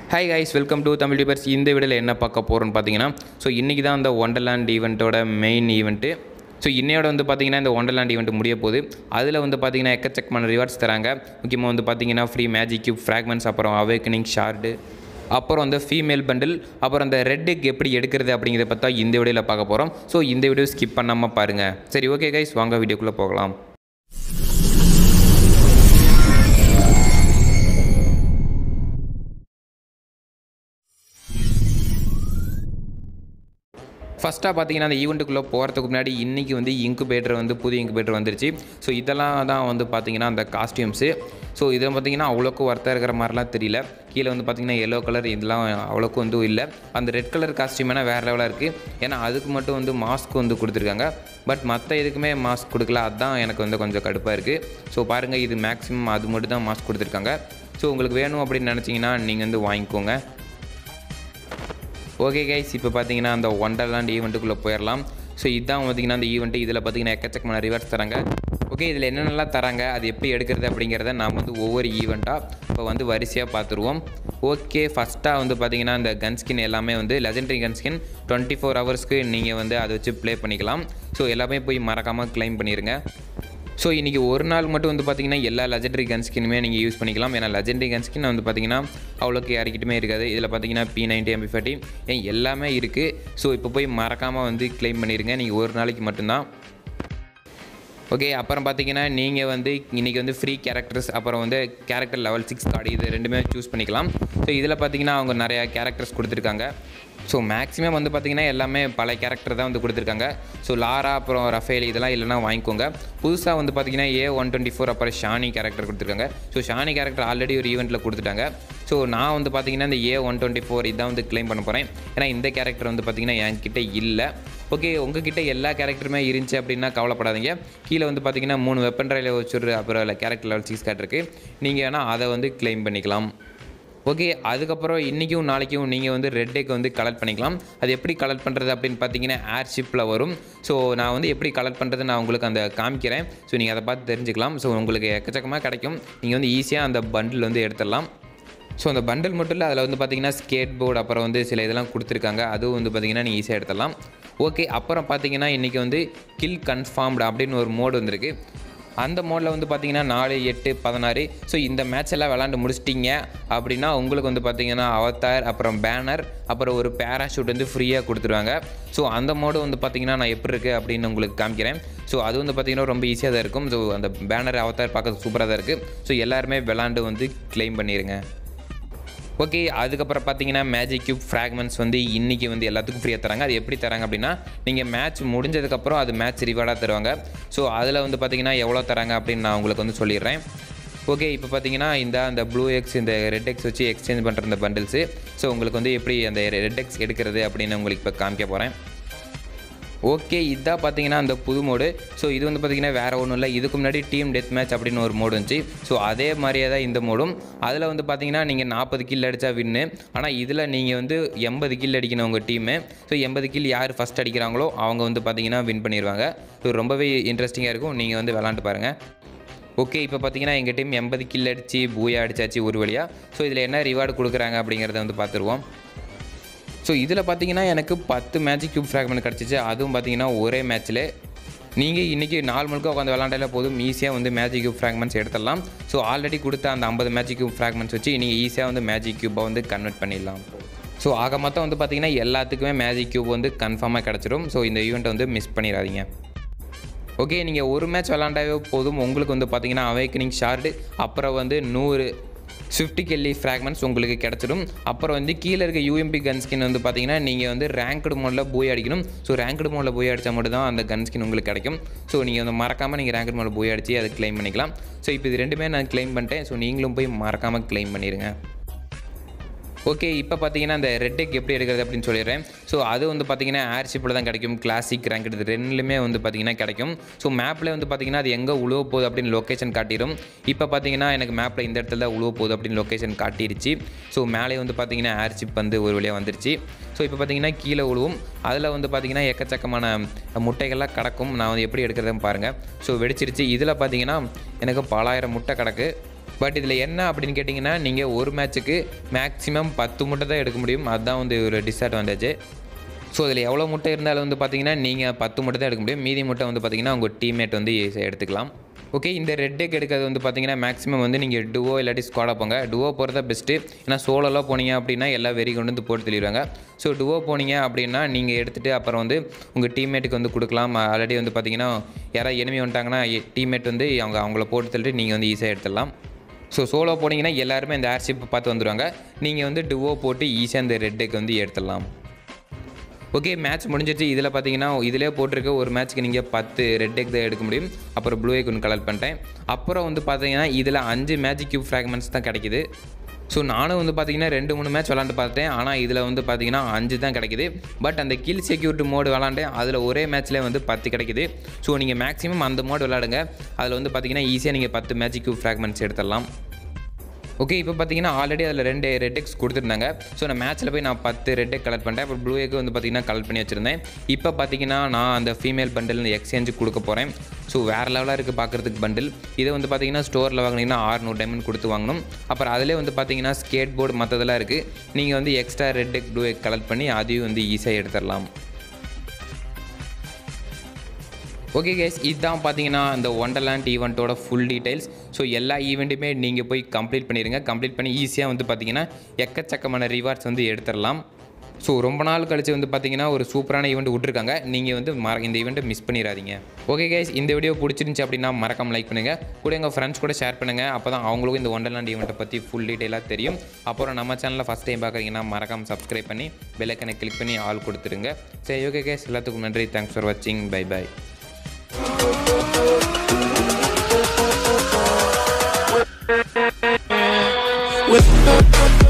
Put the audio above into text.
hi guys welcome to Tamil tubers இந்த வீடியோவில் என்ன பார்க்க போகிறோன்னு பார்த்தீங்கன்னா ஸோ இன்றைக்கி தான் அந்த ஒண்டர்லேண்ட் ஈவெண்ட்டோட மெயின் ஈவெண்ட்டு ஸோ இன்னையோட வந்து பார்த்தீங்கன்னா இந்த ஒண்டர்லேண்ட் ஈவெண்ட் முடிய போகுது அதில் வந்து பார்த்தீங்கன்னா எக்கச்சக்கமான ரிவார்ட்ஸ் தராங்க முக்கியமாக வந்து பார்த்தீங்கன்னா ஃப்ரீ மேஜிக் கியூப் ஃப்ராக்மெண்ட்ஸ் அப்புறம் அவேக்கனிங் ஷார்டு அப்புறம் அந்த ஃபீமேல் பண்டில் அப்புறம் அந்த ரெட் எக் எப்படி எடுக்கிறது அப்படிங்கிறத பார்த்தா இந்த வீடியோவில் பார்க்க போகிறோம் ஸோ இந்த வீடியோ ஸ்கிப் பண்ணாமல் பாருங்கள் சரி ஓகே கைஸ் வாங்க வீடியோக்குள்ளே போகலாம் ஃபஸ்ட்டாக பார்த்தீங்கன்னா அந்த ஈவெண்ட்டுக்குள்ளே போகிறதுக்கு முன்னாடி இன்றைக்கி வந்து இன்குபேட்டர் வந்து புது இன்குபேட்டர் வந்துருச்சு ஸோ இதெல்லாம் தான் வந்து பார்த்தீங்கன்னா அந்த காஸ்டியூம்ஸு ஸோ இதில் பார்த்தீங்கன்னா அவ்வளோக்கு ஒர்த்தாக இருக்கிற மாதிரிலாம் தெரியல கீழே வந்து பார்த்தீங்கன்னா எல்லோ கலர் இதெல்லாம் அவ்வளோக்கு வந்து இல்லை அந்த ரெட் கலர் காஸ்டியூம் வேணால் வேறு லெவலாக இருக்குது ஏன்னா அதுக்கு மட்டும் வந்து மாஸ்க் வந்து கொடுத்துருக்காங்க பட் மற்ற எதுக்குமே மாஸ்க் கொடுக்கல அதுதான் எனக்கு வந்து கொஞ்சம் கடுப்பாக இருக்குது ஸோ பாருங்கள் இது மேக்ஸிமம் அது மட்டும் தான் மாஸ்க் கொடுத்துருக்காங்க ஸோ உங்களுக்கு வேணும் அப்படின்னு நினச்சிங்கன்னா நீங்கள் வந்து வாங்கிக்கோங்க ஓகே கைஸ் இப்போ பார்த்தீங்கன்னா அந்த ஒண்டர்லேண்ட் ஈவெண்ட்டுக்குள்ளே போயிடலாம் ஸோ இதுதான் பார்த்தீங்கன்னா அந்த ஈவெண்ட்டு இதில் பார்த்தீங்கன்னா எக்கச்சக்கமான ரிவார்ட்ஸ் தராங்க ஓகே இதில் என்னென்னலாம் தராங்க அது எப்படி எடுக்கிறது அப்படிங்கிறத நாம் வந்து ஒவ்வொரு ஈவெண்ட்டாக இப்போ வந்து வரிசையாக பார்த்துருவோம் ஓகே ஃபஸ்ட்டாக வந்து பார்த்தீங்கன்னா இந்த கன் ஸ்கின் எல்லாமே வந்து legendary gun skin twenty four ஹவர்ஸ்க்கு நீங்கள் வந்து அதை வச்சு ப்ளே பண்ணிக்கலாம் ஸோ எல்லாமே போய் மறக்காமல் க்ளைம் பண்ணிடுங்க ஸோ இன்றைக்கி ஒரு நாள் மட்டும் வந்து பார்த்தீங்கன்னா எல்லா லெஜெண்டரி கன் ஸ்கினுமே நீங்கள் யூஸ் பண்ணிக்கலாம் ஏன்னா லெஜெண்டரி கன் ஸ்கின் வந்து பார்த்தீங்கன்னா அவ்வளோக்கு யாருக்கிட்டுமே இருக்காது இதில் பார்த்தீங்கன்னா பி நைன்டி எம்பி ஃபார்ட்டி ஏன் எல்லாமே இருக்குது ஸோ இப்போ போய் மறக்காமல் வந்து க்ளைம் பண்ணிடுங்க நீங்கள் ஒரு நாளைக்கு மட்டும்தான் ஓகே அப்புறம் பார்த்தீங்கன்னா நீங்கள் வந்து இன்றைக்கி வந்து ஃப்ரீ கேரக்டர்ஸ் அப்புறம் வந்து கேரக்டர் லெவல் சிக்ஸ் கார்டு இது ரெண்டுமே சூஸ் பண்ணிக்கலாம் ஸோ இதில் பார்த்தீங்கன்னா அவங்க நிறையா கேரக்டர்ஸ் கொடுத்துருக்காங்க ஸோ மேக்ஸிமம் வந்து பார்த்திங்கன்னா எல்லாமே பல கேரக்டர் தான் வந்து கொடுத்துருக்காங்க ஸோ லாரா அப்புறம் ரஃபேல் இதெல்லாம் இல்லைனா வாங்கிக்கோங்க புதுசாக வந்து பார்த்திங்கன்னா ஏ ஒன் டுவெண்ட்டி ஃபோர் அப்புறம் ஷானி கேரக்டர் கொடுத்துருக்காங்க ஸோ ஷானி கேரக்டர் ஆல்ரெடி ஒரு ஈவெண்ட்டில் கொடுத்துட்டாங்க ஸோ நான் வந்து பார்த்திங்கன்னா இந்த ஏ ஒன் டுவெண்ட்டி ஃபோர் இதான் வந்து க்ளைம் பண்ண போகிறேன் ஏன்னா இந்த கேரக்டர் வந்து பார்த்திங்கன்னா என்கிட்ட இல்லை ஓகே உங்ககிட்ட எல்லா கேரக்டருமே இருந்துச்சு அப்படின்னா கவலைப்படாதீங்க கீழே வந்து பார்த்தீங்கன்னா மூணு வெப்பன் ரயில வச்சுரு அப்புறம் கேரக்டர் லெவல் சிக்ஸ் கார்டு இருக்குது நீங்கள் வேணால் அதை வந்து க்ளைம் பண்ணிக்கலாம் ஓகே அதுக்கப்புறம் இன்றைக்கும் நாளைக்கும் நீங்கள் வந்து ரெட் டேக்கு வந்து கலெக்ட் பண்ணிக்கலாம் அது எப்படி கலெக்ட் பண்ணுறது அப்படின்னு பார்த்தீங்கன்னா ஏர்ஷிப்பில் வரும் ஸோ நான் வந்து எப்படி கலெக்ட் பண்ணுறது நான் உங்களுக்கு அந்த காமிக்கிறேன் ஸோ நீங்கள் அதை பார்த்து தெரிஞ்சுக்கலாம் ஸோ உங்களுக்கு எக்கச்சக்கமாக கிடைக்கும் நீங்கள் வந்து ஈஸியாக அந்த பண்டில் வந்து எடுத்துடலாம் ஸோ அந்த பண்டில் மட்டும் இல்லை அதில் வந்து பார்த்தீங்கன்னா ஸ்கேட் போர்டு அப்புறம் வந்து சில இதெல்லாம் கொடுத்துருக்காங்க அதுவும் வந்து பார்த்தீங்கன்னா நீங்கள் ஈஸியாக எடுத்துடலாம் ஓகே அப்புறம் பார்த்தீங்கன்னா இன்றைக்கி வந்து கில் கன்ஃபார்ம்டு அப்படின்னு ஒரு மோடு வந்திருக்கு அந்த மோடில் வந்து பார்த்தீங்கன்னா நாலு எட்டு பதினாறு ஸோ இந்த மேட்ச் எல்லாம் விளாண்டு முடிச்சிட்டிங்க அப்படின்னா உங்களுக்கு வந்து பார்த்தீங்கன்னா அவத்தார் அப்புறம் பேனர் அப்புறம் ஒரு பேராஷூட் வந்து ஃப்ரீயாக கொடுத்துருவாங்க ஸோ அந்த மோடு வந்து பார்த்தீங்கன்னா நான் எப்படி இருக்குது அப்படின்னு உங்களுக்கு காமிக்கிறேன் ஸோ அது வந்து பார்த்தீங்கன்னா ரொம்ப ஈஸியாக தான் இருக்கும் ஸோ அந்த பேனர் அவத்தார் பார்க்க சூப்பராக தான் இருக்குது ஸோ எல்லாருமே விளாண்டு வந்து க்ளைம் பண்ணிடுங்க ஓகே அதுக்கப்புறம் பார்த்தீங்கன்னா மேஜிக் கியூப் ஃப்ராக்மெண்ட்ஸ் வந்து இன்றைக்கி வந்து எல்லாத்துக்கும் ஃப்ரீயாக தராங்க அது எப்படி தராங்க அப்படின்னா நீங்கள் மேட்ச் முடிஞ்சதுக்கப்புறம் அது மேட்ச் ரிவார்டாக தருவாங்க ஸோ அதில் வந்து பார்த்தீங்கன்னா எவ்வளோ தராங்க அப்படின்னு நான் உங்களுக்கு வந்து சொல்லிடுறேன் ஓகே இப்போ பார்த்தீங்கன்னா இந்த அந்த ப்ளூ எக்ஸ் இந்த ரெட் எக்ஸ் வச்சு எக்ஸ்சேஞ்ச் பண்ணுற இந்த பண்டில்ஸு ஸோ உங்களுக்கு வந்து எப்படி அந்த ரெட் எக்ஸ் எடுக்கிறது அப்படின்னு உங்களுக்கு இப்போ காமிக்க போகிறேன் ஓகே இதான் பார்த்தீங்கன்னா அந்த புது மோடு ஸோ இது வந்து பார்த்தீங்கன்னா வேறு ஒன்றும் இல்லை இதுக்கு முன்னாடி டீம் டெத் மேட்ச் அப்படின்னு ஒரு மோடு இருந்துச்சு ஸோ அதே மாதிரியே தான் இந்த மோடும் அதில் வந்து பார்த்தீங்கன்னா நீங்கள் நாற்பது கில் அடித்தா வின்னு ஆனால் இதில் நீங்கள் வந்து எண்பது கில் அடிக்கணும் உங்கள் டீமு ஸோ எண்பது கில் யார் ஃபஸ்ட் அடிக்கிறாங்களோ அவங்க வந்து பார்த்தீங்கன்னா வின் பண்ணிடுவாங்க ஸோ ரொம்பவே இன்ட்ரெஸ்டிங்காக இருக்கும் நீங்கள் வந்து விளாண்டு பாருங்கள் ஓகே இப்போ பார்த்தீங்கன்னா எங்கள் டீம் எண்பது கில் அடித்து பூயா அடிச்சாச்சு ஒரு வழியாக ஸோ இதில் என்ன ரிவார்டு கொடுக்குறாங்க அப்படிங்கிறத வந்து பார்த்துருவோம் ஸோ இதில் பார்த்தீங்கன்னா எனக்கு பத்து மேஜிக் கியூப் ஃப்ராக்மெண்ட் கிடச்சிச்சு அதுவும் பார்த்தீங்கன்னா ஒரே மேட்ச்சில் நீங்கள் இன்றைக்கி நாலு முழுக்க உட்காந்து விளாண்டாலே போதும் ஈஸியாக வந்து மேஜிக் கியூப் ஃப்ராக்மெண்ட்ஸ் எடுத்துடலாம் ஸோ ஆல்ரெடி கொடுத்த அந்த ஐம்பது மேஜிக் கியூப் ஃப்ராக்மெண்ட்ஸ் வச்சு நீங்கள் ஈஸியாக வந்து மேஜிக் கியூப்பை வந்து கன்வெர்ட் பண்ணிடலாம் ஸோ ஆக மொத்தம் வந்து பார்த்தீங்கன்னா எல்லாத்துக்குமே மேஜிக் கியூப் வந்து கன்ஃபார்மாக கிடச்சிரும் ஸோ இந்த ஈவெண்ட்டை வந்து மிஸ் பண்ணிடாதீங்க ஓகே நீங்கள் ஒரு மேட்ச் விளாண்டாவே போதும் உங்களுக்கு வந்து பார்த்தீங்கன்னா அவேக்கனிங் ஷார்டு அப்புறம் வந்து நூறு ஸ்விஃப்ட் கெல்லி ஃப்ராக்மெண்ட்ஸ் உங்களுக்கு கிடச்சிடும் அப்புறம் வந்து கீழே இருக்க யூஎம்பி கன் ஸ்கின் வந்து பார்த்தீங்கன்னா நீங்கள் வந்து ரேங்க்டு மோடில் போய் அடிக்கணும் ஸோ ரேங்க்டு மோடில் போய் அடித்தா மட்டும் தான் அந்த கன் ஸ்கின் உங்களுக்கு கிடைக்கும் ஸோ நீங்கள் வந்து மறக்காமல் நீங்கள் ரேங்க்டு மோடில் போய் அடித்து அதை க்ளைம் பண்ணிக்கலாம் ஸோ இப்போ இது ரெண்டுமே நான் க்ளைம் பண்ணிட்டேன் ஸோ நீங்களும் போய் மறக்காமல் க்ளைம் பண்ணிடுங்க ஓகே இப்போ பார்த்தீங்கன்னா அந்த ரெட் எக் எப்படி எடுக்கிறது அப்படின்னு சொல்லிடுறேன் ஸோ அது வந்து பார்த்தீங்கன்னா ஏர்ஷிப்பில் தான் கிடைக்கும் கிளாசிக் ரேங்க் இது ரெண்டுலையுமே வந்து பார்த்தீங்கன்னா கிடைக்கும் ஸோ மேப்பில் வந்து பார்த்தீங்கன்னா அது எங்கே உழுவ போகுது அப்படின்னு லொக்கேஷன் காட்டிடும் இப்போ பார்த்தீங்கன்னா எனக்கு மேப்பில் இந்த இடத்துல தான் உழுவ போகுது அப்படின்னு லொக்கேஷன் காட்டிருச்சு ஸோ மேலே வந்து பார்த்தீங்கன்னா ஏர்ஷிப் வந்து ஒரு வழியாக வந்துருச்சு ஸோ இப்போ பார்த்தீங்கன்னா கீழே உழுவும் அதில் வந்து பார்த்தீங்கன்னா எக்கச்சக்கமான முட்டைகள்லாம் கிடக்கும் நான் வந்து எப்படி எடுக்கிறதுன்னு பாருங்கள் ஸோ வெடிச்சிருச்சு இதில் பார்த்தீங்கன்னா எனக்கு பலாயிரம் முட்டை கிடக்கு பட் இதில் என்ன அப்படின்னு கேட்டிங்கன்னா நீங்கள் ஒரு மேட்ச்சுக்கு மேக்ஸிமம் பத்து முட்டை தான் எடுக்க முடியும் அதுதான் வந்து ஒரு டிஸ்அட்வான்டேஜ் ஸோ இதில் எவ்வளோ முட்டை இருந்தாலும் வந்து பார்த்தீங்கன்னா நீங்கள் பத்து முட்டை தான் எடுக்க முடியும் மீதி முட்டை வந்து பார்த்தீங்கன்னா உங்கள் டீம்மேட் வந்து எடுத்துக்கலாம் ஓகே இந்த ரெட் டெக் எடுக்கிறது வந்து பார்த்தீங்கன்னா மேக்ஸிமம் வந்து நீங்கள் டுவோ இல்லாட்டி ஸ்குவாடாக போங்க டுவோ போகிறதா பெஸ்ட்டு ஏன்னா சோலோலாம் போனீங்க அப்படின்னா எல்லா வெறி கொண்டு வந்து போட்டு தெளிவாங்க ஸோ டுவோ போனீங்க அப்படின்னா நீங்கள் எடுத்துகிட்டு அப்புறம் வந்து உங்கள் டீம்மேட்டுக்கு வந்து கொடுக்கலாம் ஆல்ரெடி வந்து பார்த்தீங்கன்னா யாராவது எனிமி வந்துட்டாங்கன்னா டீம்மேட் வந்து அவங்க அவங்கள போட்டு தள்ளிட்டு நீங்கள் வந்து ஈஸியாக எடுத்துடலாம் ஸோ சோலோ போனீங்கன்னா எல்லாருமே இந்த ஏர்ஷிப் பார்த்து வந்துடுவாங்க நீங்கள் வந்து டுவோ போட்டு ஈஸியாக இந்த ரெட் டெக் வந்து எடுத்துடலாம் ஓகே மேட்ச் முடிஞ்சிருச்சு இதில் பார்த்தீங்கன்னா இதிலே போட்டிருக்க ஒரு மேட்ச்க்கு நீங்கள் பத்து ரெட் டெக் தான் எடுக்க முடியும் அப்புறம் ப்ளூ எக் ஒன்று கலெக்ட் பண்ணிட்டேன் அப்புறம் வந்து பார்த்தீங்கன்னா இதில் அஞ்சு மேஜிக் கியூப் ஃப்ராக்மெண்ட்ஸ் தான் கிடைக்குது ஸோ நானும் வந்து பார்த்தீங்கன்னா ரெண்டு மூணு மேட்ச் விளாண்டு பார்த்தேன் ஆனால் இதில் வந்து பார்த்தீங்கன்னா அஞ்சு தான் கிடைக்குது பட் அந்த கில் செக்யூரிட்டி மோடு விளாண்டேன் அதில் ஒரே மேட்ச்லேயே வந்து பத்து கிடைக்குது ஸோ நீங்கள் மேக்ஸிமம் அந்த மோடு விளாடுங்க அதில் வந்து பார்த்தீங்கன்னா ஈஸியாக நீங்கள் பத்து மேஜிக் கியூப் ஃப்ராக்மெண்ட்ஸ் எடுத்துடலாம் ஓகே இப்போ பார்த்தீங்கன்னா ஆல்ரெடி அதில் ரெண்டு ரெட் எக்ஸ் கொடுத்துருந்தாங்க ஸோ நான் மேட்ச்சில் போய் நான் பத்து ரெட் எக் கலெக்ட் பண்ணிட்டேன் அப்புறம் ப்ளூ எக் வந்து பார்த்தீங்கன்னா கலெக்ட் பண்ணி வச்சுருந்தேன் இப்போ பார்த்தீங்கன்னா நான் அந்த ஃபீமேல் பண்டில் இந்த எக்ஸ்சேஞ்சு கொடுக்க போகிறேன் ஸோ வேறு லெவலாக இருக்குது பார்க்குறதுக்கு பண்டில் இதை வந்து பார்த்தீங்கன்னா ஸ்டோரில் வாங்கினீங்கன்னா ஆறுநூறு டைமண்ட் கொடுத்து வாங்கணும் அப்புறம் அதிலே வந்து பார்த்தீங்கன்னா ஸ்கேட் போர்டு மற்றதெல்லாம் இருக்குது நீங்கள் வந்து extra red egg blue egg collect பண்ணி அதையும் வந்து ஈஸியாக எடுத்துடலாம் ஓகே கேஸ் இதுதான் பார்த்தீங்கன்னா இந்த ஒண்டர்லேண்ட் ஈவெண்ட்டோட ஃபுல் டீடைல்ஸ் ஸோ எல்லா ஈவெண்ட்டுமே நீங்கள் போய் கம்ப்ளீட் பண்ணிடுங்க கம்ப்ளீட் பண்ணி ஈஸியாக வந்து பார்த்தீங்கன்னா எக்கச்சக்கமான ரிவார்ட்ஸ் வந்து எடுத்துடலாம் ஸோ ரொம்ப நாள் கழிச்சு வந்து பார்த்தீங்கன்னா ஒரு சூப்பரான ஈவெண்ட் விட்ருக்காங்க நீங்கள் வந்து மற இந்த ஈவெண்ட்டை மிஸ் பண்ணிடாதீங்க ஓகே கேஸ் இந்த வீடியோ பிடிச்சிருந்துச்சி அப்படின்னா மறக்காம லைக் பண்ணுங்கள் கூட எங்கள் ஃப்ரெண்ட்ஸ் கூட ஷேர் பண்ணுங்கள் அப்போ தான் அவங்களுக்கும் இந்த ஒண்டர்லேண்ட் ஈவெண்ட்டை பற்றி ஃபுல் டீட்டெயிலாக தெரியும் அப்புறம் நம்ம சேனலில் ஃபஸ்ட் டைம் பார்க்குறீங்கன்னா மறக்காம சப்ஸ்கிரைப் பண்ணி பெல்லைக்கனை கிளிக் பண்ணி ஆள் கொடுத்துருங்க சரி ஓகே கேஸ் எல்லாத்துக்கும் நன்றி தேங்க்ஸ் ஃபார் வாட்சிங் பை பை With